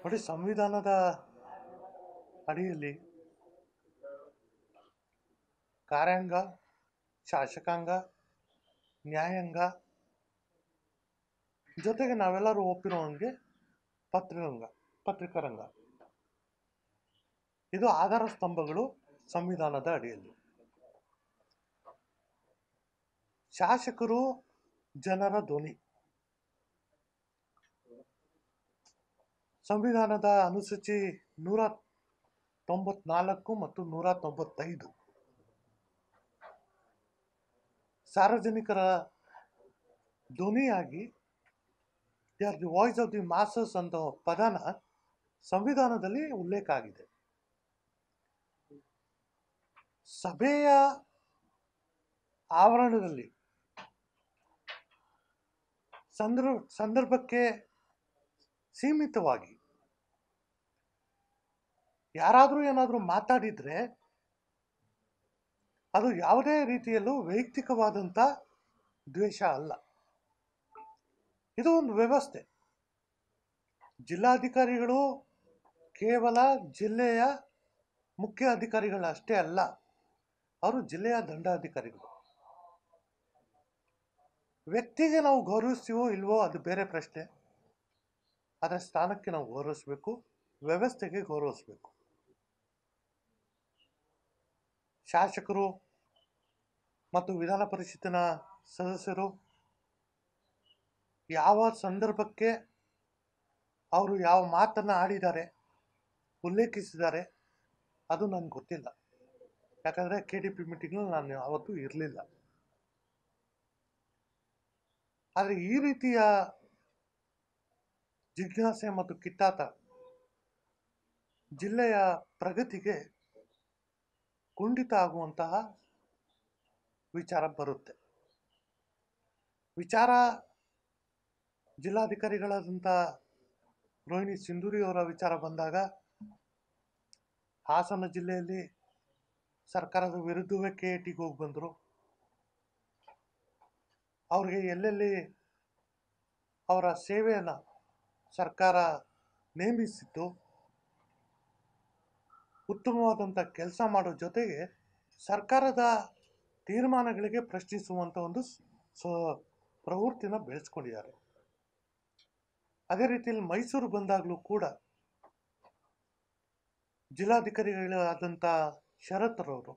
ನೋಡಿ ಸಂವಿಧಾನದ ಅಡಿಯಲ್ಲಿ ಕಾರ್ಯಾಂಗ ಶಾಸಕಾಂಗ ನ್ಯಾಯಾಂಗ ಜೊತೆಗೆ ನಾವೆಲ್ಲರೂ ಒಪ್ಪಿರೋಂಗೆ ಪತ್ರಿರಂಗ ಪತ್ರಿಕಾರಂಗ ಇದು ಆಧಾರ ಸ್ತಂಭಗಳು ಸಂವಿಧಾನದ ಅಡಿಯಲ್ಲಿ ಶಾಸಕರು ಜನರ ಧ್ವನಿ ಸಂವಿಧಾನದ ಅನುಸೂಚಿ ನೂರ ತೊಂಬತ್ನಾಲ್ಕು ಮತ್ತು ನೂರ ತೊಂಬತ್ತೈದು ಸಾರ್ವಜನಿಕರ ಧ್ವನಿಯಾಗಿ they are the voice of the masses ಅಂತ ಪದನ ಸಂವಿಧಾನದಲ್ಲಿ ಉಲ್ಲೇಖ ಆಗಿದೆ ಸಭೆಯ ಆವರಣದಲ್ಲಿ ಸಂದರ್ಭ ಸಂದರ್ಭಕ್ಕೆ ಸೀಮಿತವಾಗಿ ಯಾರಾದರೂ ಏನಾದರೂ ಮಾತಾಡಿದರೆ ಅದು ಯಾವುದೇ ರೀತಿಯಲ್ಲೂ ವೈಯಕ್ತಿಕವಾದಂಥ ದ್ವೇಷ ಅಲ್ಲ ಇದು ಒಂದು ವ್ಯವಸ್ಥೆ ಜಿಲ್ಲಾಧಿಕಾರಿಗಳು ಕೇವಲ ಜಿಲ್ಲೆಯ ಮುಖ್ಯ ಅಧಿಕಾರಿಗಳಷ್ಟೇ ಅಲ್ಲ ಅವರು ಜಿಲ್ಲೆಯ ದಂಡಾಧಿಕಾರಿಗಳು ವ್ಯಕ್ತಿಗೆ ನಾವು ಗೌರವಿಸ್ತೀವೋ ಇಲ್ವೋ ಅದು ಬೇರೆ ಪ್ರಶ್ನೆ ಅದರ ಸ್ಥಾನಕ್ಕೆ ನಾವು ಗೌರವಿಸಬೇಕು ವ್ಯವಸ್ಥೆಗೆ ಗೌರವಿಸಬೇಕು ಶಾಸಕರು ಮತ್ತು ವಿಧಾನ ಪರಿಷತ್ತಿನ ಸದಸ್ಯರು ಯಾವ ಸಂದರ್ಭಕ್ಕೆ ಅವರು ಯಾವ ಮಾತನ್ನು ಆಡಿದ್ದಾರೆ ಉಲ್ಲೇಖಿಸಿದ್ದಾರೆ ಅದು ನನಗೆ ಗೊತ್ತಿಲ್ಲ ಯಾಕಂದರೆ ಕೆ ಡಿ ಪಿ ಮೀಟಿಂಗ್ನಲ್ಲಿ ನಾನು ಯಾವತ್ತೂ ಇರಲಿಲ್ಲ ಆದರೆ ಈ ರೀತಿಯ ಜಿಜ್ಞಾಸೆ ಮತ್ತು ಕಿತ್ತಾಟ ಜಿಲ್ಲೆಯ ಪ್ರಗತಿಗೆ ಕುಂಠಿತ ಆಗುವಂತಹ ವಿಚಾರ ಬರುತ್ತೆ ವಿಚಾರ ಜಿಲ್ಲಾಧಿಕಾರಿಗಳಾದಂಥ ರೋಹಿಣಿ ಸಿಂಧೂರಿ ಅವರ ವಿಚಾರ ಬಂದಾಗ ಹಾಸನ ಜಿಲ್ಲೆಯಲ್ಲಿ ಸರ್ಕಾರದ ವಿರುದ್ಧವೇ ಕೆ ಎ ಟಿಗೆ ಹೋಗಿ ಬಂದರು ಅವ್ರಿಗೆ ಎಲ್ಲೆಲ್ಲಿ ಅವರ ಸೇವೆಯನ್ನು ಸರ್ಕಾರ ನೇಮಿಸಿತ್ತು ಉತ್ತಮವಾದಂಥ ಕೆಲಸ ಮಾಡೋ ಜೊತೆಗೆ ಸರ್ಕಾರದ ತೀರ್ಮಾನಗಳಿಗೆ ಪ್ರಶ್ನಿಸುವಂಥ ಒಂದು ಸ ಪ್ರವೃತ್ತಿನ ಬೆಳೆಸ್ಕೊಂಡಿದ್ದಾರೆ ಅದೇ ರೀತಿಯಲ್ಲಿ ಮೈಸೂರು ಬಂದಾಗಲೂ ಕೂಡ ಜಿಲ್ಲಾಧಿಕಾರಿಗಳಾದಂಥ ಶರತ್ರವರು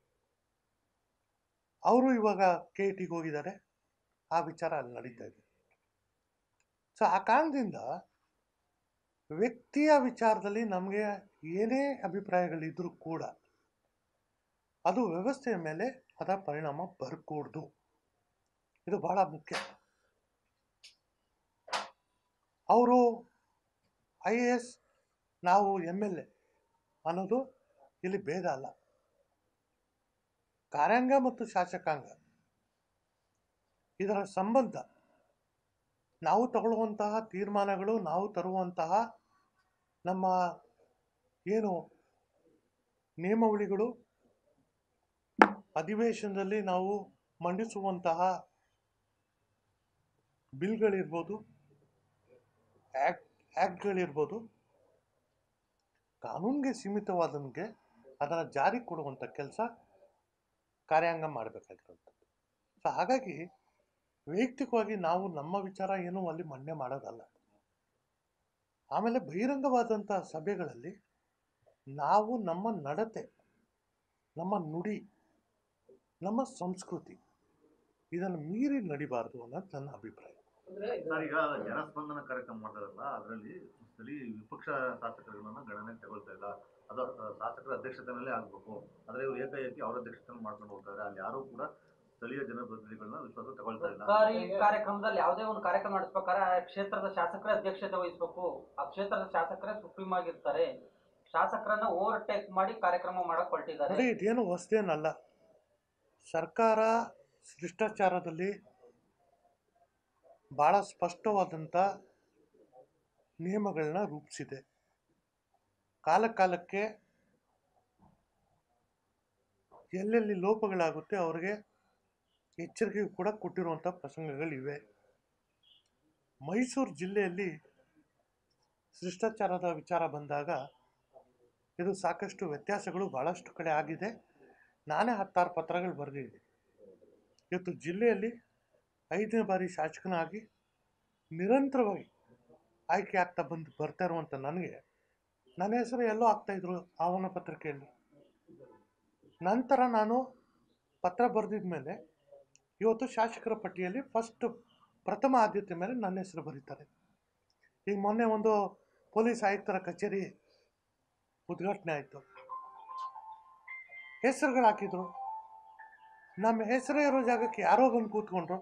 ಅವರು ಇವಾಗ ಕೆ ಟಿಗೆ ಹೋಗಿದ್ದಾರೆ ಆ ವಿಚಾರ ಅಲ್ಲಿ ನಡೀತಾ ಇದೆ ಸೊ ಆ ಕಾರಣದಿಂದ ವ್ಯಕ್ತಿಯ ವಿಚಾರದಲ್ಲಿ ನಮಗೆ ಏನೇ ಅಭಿಪ್ರಾಯಗಳಿದ್ರೂ ಕೂಡ ಅದು ವ್ಯವಸ್ಥೆಯ ಮೇಲೆ ಅದರ ಪರಿಣಾಮ ಬರಕೂಡ್ದು ಇದು ಬಹಳ ಮುಖ್ಯ ಅವರು ಐ ಎ ಎಸ್ ನಾವು ಎಮ್ ಎಲ್ ಎ ಅನ್ನೋದು ಇಲ್ಲಿ ಭೇದ ಅಲ್ಲ ಕಾರ್ಯಾಂಗ ಮತ್ತು ಶಾಸಕಾಂಗ ಇದರ ಸಂಬಂಧ ನಾವು ತಗೊಳ್ಳುವಂತಹ ತೀರ್ಮಾನಗಳು ನಾವು ತರುವಂತಹ ನಮ್ಮ ಏನು ನಿಯಮಾವಳಿಗಳು ಅಧಿವೇಶನದಲ್ಲಿ ನಾವು ಮಂಡಿಸುವಂತಹ ಬಿಲ್ಗಳಿರ್ಬೋದು ಆ್ಯಕ್ಟ್ ಆ್ಯಕ್ಟ್ಗಳಿರ್ಬೋದು ಕಾನೂನಿಗೆ ಸೀಮಿತವಾದಂಗೆ ಅದನ್ನು ಜಾರಿ ಕೊಡುವಂಥ ಕೆಲಸ ಕಾರ್ಯಾಂಗ ಮಾಡಬೇಕಾಗಿರುವಂಥದ್ದು ಸೊ ಹಾಗಾಗಿ ವೈಯಕ್ತಿಕವಾಗಿ ನಾವು ನಮ್ಮ ವಿಚಾರ ಏನೂ ಅಲ್ಲಿ ಮಂಡನೆ ಮಾಡೋದಲ್ಲ ಆಮೇಲೆ ಬಹಿರಂಗವಾದಂಥ ಸಭೆಗಳಲ್ಲಿ ನಾವು ನಮ್ಮ ನಡತೆ ನಮ್ಮ ನುಡಿ ನಮ್ಮ ಸಂಸ್ಕೃತಿ ಇದನ್ನು ಮೀರಿ ನಡಿಬಾರ್ದು ಅನ್ನೋದು ನನ್ನ ಅಭಿಪ್ರಾಯ ಸರ್ ಈಗ ಜನಸ್ಪಂದನ ಕಾರ್ಯಕ್ರಮ ಮಾಡಿದ್ರಲ್ಲ ಅದರಲ್ಲಿ ಸ್ಥಳೀಯ ವಿಪಕ್ಷ ಶಾಸಕರುಗಳನ್ನ ಗಣನೆಗೆ ತಗೊಳ್ತಾ ಇಲ್ಲ ಅದು ಅಹ್, ಶಾಸಕರ ಅಧ್ಯಕ್ಷತೆಯಲ್ಲೇ ಆಗಬೇಕು ಆದರೆ ಇವರು ಏಕಾಏಕಿ ಅವರ ಅಧ್ಯಕ್ಷತೆಯನ್ನು ಮಾಡ್ಕೊಂಡು ಹೋಗ್ತಾರೆ ಅಲ್ಲಿ ಯಾರೂ ಕೂಡ ಸ್ಥಳೀಯ ಜನಪ್ರತಿನಿಧಿಗಳನ್ನ ವಿಶ್ವಾಸ ತಗೊಳ್ತಾ ಇಲ್ಲ ಸರ್ಕಾರಿ ಕಾರ್ಯಕ್ರಮದಲ್ಲಿ ಯಾವುದೇ ಒಂದು ಕಾರ್ಯಕ್ರಮ ನಡೆಸ್ಬೇಕಾದ್ರೆ ಆ ಕ್ಷೇತ್ರದ ಶಾಸಕರೇ ಅಧ್ಯಕ್ಷತೆ ವಹಿಸಬೇಕು ಆ ಕ್ಷೇತ್ರದ ಶಾಸಕರೇ ಸುಪ್ರೀಂ ಆಗಿರ್ತಾರೆ ಶಾಸಕರನ್ನ ಓವರ್ಟೇಕ್ ಮಾಡಿ ಕಾರ್ಯಕ್ರಮ ಮಾಡಕ್ ಹೊರಟಿದ್ದಾರೆ ನೋಡಿ ಇದೇನು ಹೊಸದೇನಲ್ಲ ಸರ್ಕಾರ ಶಿಷ್ಟಾಚಾರದಲ್ಲಿ ಭಾಳ ಸ್ಪಷ್ಟವಾದಂಥ ನಿಯಮಗಳನ್ನ ರೂಪಿಸಿದೆ ಕಾಲ ಕಾಲಕ್ಕೆ ಎಲ್ಲೆಲ್ಲಿ ಲೋಪಗಳಾಗುತ್ತೆ ಅವ್ರಿಗೆ ಎಚ್ಚರಿಕೆ ಕೂಡ ಕೊಟ್ಟಿರುವಂಥ ಪ್ರಸಂಗಗಳಿವೆ ಮೈಸೂರು ಜಿಲ್ಲೆಯಲ್ಲಿ ಶಿಷ್ಟಾಚಾರದ ವಿಚಾರ ಬಂದಾಗ ಇದು ಸಾಕಷ್ಟು ವ್ಯತ್ಯಾಸಗಳು ಭಾಳಷ್ಟು ಕಡೆ ಆಗಿದೆ ನಾನೇ ಹತ್ತಾರು ಪತ್ರಗಳು ಬರೆದಿದ್ದೀನಿ ಇವತ್ತು ಜಿಲ್ಲೆಯಲ್ಲಿ ಐದನೇ ಬಾರಿ ಶಾಸಕನಾಗಿ ನಿರಂತರವಾಗಿ ಆಯ್ಕೆ ಆಗ್ತಾ ಬಂದು ಬರ್ತಾ ಇರುವಂಥ ನನಗೆ ನನ್ನ ಹೆಸರು ಎಲ್ಲೋ ಆಗ್ತಾಯಿದ್ರು ಆಹ್ವಾನ ಪತ್ರಿಕೆಯಲ್ಲಿ ನಂತರ ನಾನು ಪತ್ರ ಬರೆದಿದ ಮೇಲೆ ಇವತ್ತು ಶಾಸಕರ ಪಟ್ಟಿಯಲ್ಲಿ ಫಸ್ಟ್ ಪ್ರಥಮ ಆದ್ಯತೆ ಮೇಲೆ ನನ್ನ ಹೆಸರು ಬರೀತಾರೆ ಈಗ ಮೊನ್ನೆ ಒಂದು ಪೊಲೀಸ್ ಆಯುಕ್ತರ ಕಚೇರಿ ಉದ್ಘಾಟನೆ ಆಯಿತು ಹೆಸರುಗಳು ಹಾಕಿದ್ರು ನಮ್ಮ ಹೆಸರೇ ಇರೋ ಜಾಗಕ್ಕೆ ಯಾರೋ ಬಂದು ಕೂತ್ಕೊಂಡ್ರು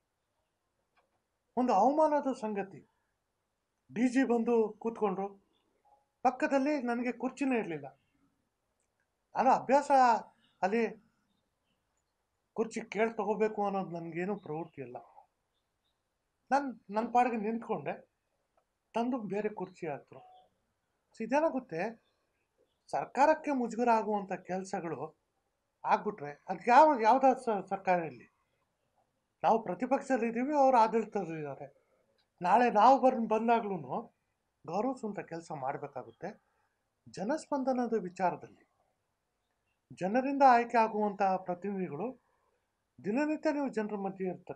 ಒಂದು ಅವಮಾನದ ಸಂಗತಿ ಡಿ ಜಿ ಬಂದು ಕೂತ್ಕೊಂಡ್ರು ಪಕ್ಕದಲ್ಲಿ ನನಗೆ ಕುರ್ಚಿನೇ ಇರಲಿಲ್ಲ ನಾನು ಅಭ್ಯಾಸ ಅಲ್ಲಿ ಕುರ್ಚಿ ಕೇಳಿ ತಗೋಬೇಕು ಅನ್ನೋದು ನನಗೇನು ಪ್ರವೃತ್ತಿ ಇಲ್ಲ ನಾನು ನನ್ನ ಪಾಡಿಗೆ ನಿಂತ್ಕೊಂಡೆ ತಂದು ಬೇರೆ ಕುರ್ಚಿ ಹಾಕ್ತರು ಸೊ ಇದೇನಾಗುತ್ತೆ ಸರ್ಕಾರಕ್ಕೆ ಮುಜುಗರ ಆಗುವಂಥ ಕೆಲಸಗಳು ಆಗ್ಬಿಟ್ರೆ ಅದು ಯಾವ ಯಾವುದಾದ್ರು ಸರ್ಕಾರ ಇರಲಿ ನಾವು ಪ್ರತಿಪಕ್ಷದಲ್ಲಿದ್ದೀವಿ ಅವರು ಆಡಳಿತದಲ್ಲಿದ್ದಾರೆ ನಾಳೆ ನಾವು ಬರ್ ಬಂದಾಗ್ಲೂ ಗೌರವಿಸುವಂಥ ಕೆಲಸ ಮಾಡಬೇಕಾಗುತ್ತೆ ಜನಸ್ಪಂದನದ ವಿಚಾರದಲ್ಲಿ ಜನರಿಂದ ಆಯ್ಕೆ ಆಗುವಂತಹ ಪ್ರತಿನಿಧಿಗಳು ದಿನನಿತ್ಯ ನೀವು ಜನರ ಮಧ್ಯೆ ಇರ್ತಾರೆ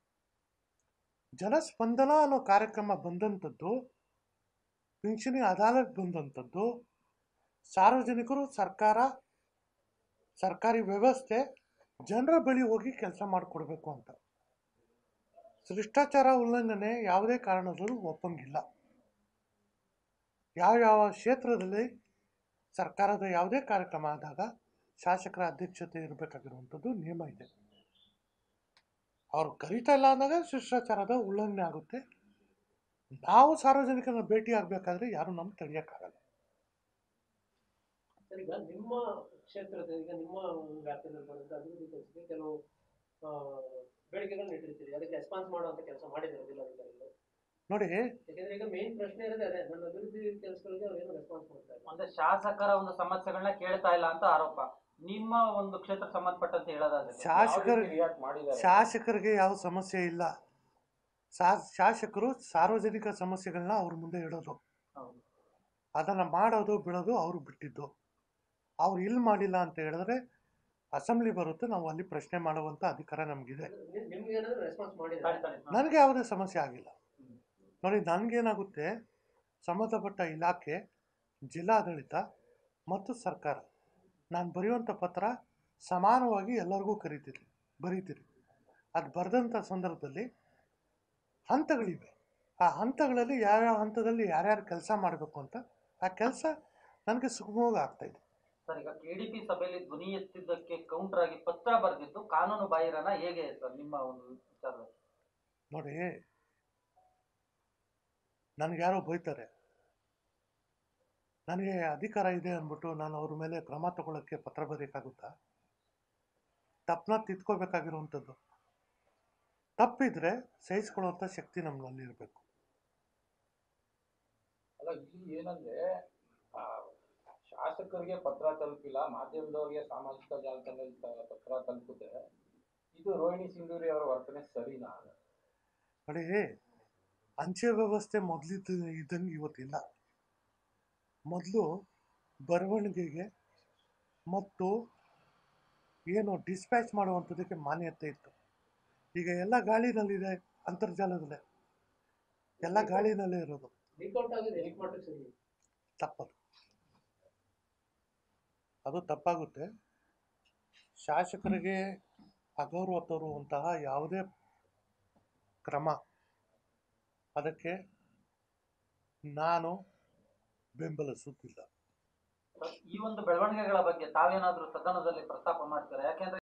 ಜನಸ್ಪಂದನ ಅನ್ನೋ ಕಾರ್ಯಕ್ರಮ ಬಂದಂಥದ್ದು ಪಿಂಚಣಿ ಅದಾಲತ್ ಬಂದಂಥದ್ದು ಸಾರ್ವಜನಿಕರು ಸರ್ಕಾರ ಸರ್ಕಾರಿ ವ್ಯವಸ್ಥೆ ಜನರ ಬಳಿ ಹೋಗಿ ಕೆಲಸ ಮಾಡಿಕೊಡ್ಬೇಕು ಅಂತ ಶಿಷ್ಟಾಚಾರ ಉಲ್ಲಂಘನೆ ಯಾವುದೇ ಕಾರಣದಲ್ಲೂ ಒಪ್ಪಂಗಿಲ್ಲ ಯಾವ ಯಾವ ಕ್ಷೇತ್ರದಲ್ಲಿ ಸರ್ಕಾರದ ಯಾವುದೇ ಕಾರ್ಯಕ್ರಮ ಆದಾಗ ಶಾಸಕರ ಅಧ್ಯಕ್ಷತೆ ಇರಬೇಕಾಗಿರುವಂಥದ್ದು ನಿಯಮ ಇದೆ ಅವ್ರು ಕರೀತಾ ಇಲ್ಲ ಅಂದಾಗ ಶಿಷ್ಟಾಚಾರದ ಉಲ್ಲಂಘನೆ ಆಗುತ್ತೆ ನಾವು ಸಾರ್ವಜನಿಕರನ್ನ ಭೇಟಿ ಆಗಬೇಕಾದ್ರೆ ಯಾರು ನಮ್ಗೆ ತಡೆಯೋಕ್ಕಾಗಲ್ಲ ಸರ್ ಈಗ ನಿಮ್ಮ ಕ್ಷೇತ್ರದ ಈಗ ನಿಮ್ಮ ಒಂದು ವ್ಯಾಪ್ತಿಯಲ್ಲಿ ಬರುವಂತ ಅಭಿವೃದ್ಧಿ ಕೆಲಸಕ್ಕೆ ಕೆಲವು ಆ, ಬೇಡಿಕೆಗಳನ್ನ ಇಟ್ಟಿರ್ತೀರಿ ಅದಕ್ಕೆ ರೆಸ್ಪಾನ್ಸ್ ಮಾಡುವಂತ ಕೆಲಸ ಮಾಡಿದ್ದಾರೆ ಜಿಲ್ಲಾಧಿಕಾರಿಗಳು ನೋಡಿ ಯಾಕಂದ್ರೆ ಈಗ ಮೇನ್ ಪ್ರಶ್ನೆ ಇರೋದೇ ಅದೇ ನನ್ನ ಅಭಿವೃದ್ಧಿ ಕೆಲಸಗಳಿಗೆ ಅವ್ರು ಏನು ರೆಸ್ಪಾನ್ಸ್ ಮಾಡ್ತಾ ಇಲ್ಲ ಅಂದ್ರೆ ಶಾಸಕರ ಒಂದು ಸಮಸ್ಯೆಗಳನ್ನ ಕೇಳ್ತಾ ಇಲ್ಲ ಅಂತ ಆರೋಪ ನಿಮ್ಮ ಒಂದು ಕ್ಷೇತ್ರಕ್ಕೆ ಸಂಬಂಧಪಟ್ಟಂತೆ ಹೇಳೋದಾದ್ರೆ ಶಾಸಕರ ರಿಯಾಕ್ಟ್ ಮಾಡಿದ್ದಾರೆ ಶಾಸಕರಿಗೆ ಯಾವ ಸಮಸ್ಯೆ ಇಲ್ಲ ಶಾ- ಶಾಸಕರು ಸಾರ್ವಜನಿಕ ಸಮಸ್ಯೆಗಳನ್ನ ಅವ್ರ ಮುಂದೆ ಇಡೋದು ಹೌದು. ಅದನ್ನು ಮಾಡೋದು ಬಿಡೋದು ಅವರು ಬಿಟ್ಟಿದ್ದು ಅವ್ರು ಇಲ್ಲಿ ಮಾಡಿಲ್ಲ ಅಂತ ಹೇಳಿದ್ರೆ ಅಸೆಂಬ್ಲಿ ಬರುತ್ತೆ ನಾವು ಅಲ್ಲಿ ಪ್ರಶ್ನೆ ಮಾಡುವಂಥ ಅಧಿಕಾರ ನಮಗಿದೆ ನಿಮ್- ನಿಮ್ಗೆ ಏನಾದ್ರು ರೆಸ್ಪಾನ್ಸ್ ತಡಿ, ಮಾಡಿದ್ದಾರೆ ತಡಿ. ಹಾ. ನನಗೆ ಯಾವುದೇ ಸಮಸ್ಯೆ ಆಗಿಲ್ಲ ನೋಡಿ ನನಗೇನಾಗುತ್ತೆ ಸಂಬಂಧಪಟ್ಟ ಇಲಾಖೆ ಜಿಲ್ಲಾಡಳಿತ ಮತ್ತು ಸರ್ಕಾರ ನಾನು ಬರೆಯುವಂಥ ಪತ್ರ ಸಮಾನವಾಗಿ ಎಲ್ಲರಿಗೂ ಕರಿತೀರಿ ಬರೀತೀರಿ ಅದು ಬರೆದಂಥ ಸಂದರ್ಭದಲ್ಲಿ ಹಂತಗಳಿವೆ ಆ ಹಂತಗಳಲ್ಲಿ ಯಾವ್ಯಾವ ಹಂತದಲ್ಲಿ ಯಾರ್ಯಾರು ಕೆಲಸ ಮಾಡಬೇಕು ಅಂತ ಆ ಕೆಲಸ ನನಗೆ ಸುಗಮವಾಗಿ ಆಗ್ತಾಯಿದೆ ಸರ್ ಈಗ ಕೆಡಿಪಿ ಸಭೆಯಲ್ಲಿ ಧ್ವನಿ ಎತ್ತಿದ್ದಕ್ಕೆ ಕೌಂಟರ್ ಆಗಿ ಪತ್ರ ಬರೆದಿದ್ದು ಕಾನೂನು ಬಾಹಿರನ ಹೇಗೆ ಸರ್ ನಿಮ್ಮ ಒಂದು ವಿಚಾರದಲ್ಲಿ ನೋಡಿ ನನಗೆ ಯಾರೋ ಬೈತಾರೆ ನನಗೆ ಅಧಿಕಾರ ಇದೆ ಅಂದ್ಬಿಟ್ಟು ನಾನು ಅವ್ರ ಮೇಲೆ ಕ್ರಮ ತಗೊಳ್ಳೋಕ್ಕೆ ಪತ್ರ ಬರೆಯೋಕ್ಕಾಗುತ್ತಾ ತಪ್ಪನ್ನ ತಿದ್ಕೋಬೇಕಾಗಿರುವಂಥದ್ದು ತಪ್ಪಿದ್ರೆ ಸಹಿಸ್ಕೊಳ್ಳುವಂಥ ಶಕ್ತಿ ನಮ್ಮಲ್ಲಿ ಇರಬೇಕು ಅಲ್ಲ ಇಲ್ಲಿ ಏನಂದ್ರೆ ಆ, ಶಾಸಕರಿಗೆ ಪತ್ರ ತಲುಪಿಲ್ಲ ಮಾಧ್ಯಮದವರಿಗೆ ಸಾಮಾಜಿಕ ಜಾಲತಾಣದಲ್ಲಿ ತ- ಪತ್ರ ತಲುಪುತ್ತೆ ಇದು ರೋಹಿಣಿ ಸಿಂಧೂರಿ ಅವರ ವರ್ತನೆ ಸರಿನಾ ನೋಡಿ ಅಂಚೆ ವ್ಯವಸ್ಥೆ ಮೊದಲಿದ್ದ ಇದ್ದಂಗೆ ಇವತ್ತಿಲ್ಲ ಮೊದಲು ಬರವಣಿಗೆಗೆ ಮತ್ತು ಏನು ಡಿಸ್ಪ್ಯಾಚ್ ಮಾಡುವಂಥದ್ದಕ್ಕೆ ಮಾನ್ಯತೆ ಇತ್ತು ಈಗ ಎಲ್ಲ ಗಾಳಿನಲ್ಲಿದೆ ಅಂತರ್ಜಾಲದಲ್ಲೇ ಎಲ್ಲ ಗಾಳಿನಲ್ಲೇ ಇರೋದು ಲೀಕ್ಔಟ್ ಆಗಿದೆ ಲೀಕ್ ಮಾಡ್ಲಿಕ್ಕೆ ಸರಿ ತಪ್ಪದು ಅದು ತಪ್ಪಾಗುತ್ತೆ ಶಾಸಕರಿಗೆ ಅಗೌರವ ತರುವಂತಹ ಯಾವುದೇ ಕ್ರಮ ಅದಕ್ಕೆ ನಾನು ಬೆಂಬಲಿಸುತ್ತಿಲ್ಲ ಈ ಒಂದು ಬೆಳವಣಿಗೆಗಳ ಬಗ್ಗೆ ತಾವೇನಾದ್ರೂ ಸದನದಲ್ಲಿ ಪ್ರಸ್ತಾಪ ಮಾಡ್ತೀರಾ ಯಾಕೆಂದ್ರೆ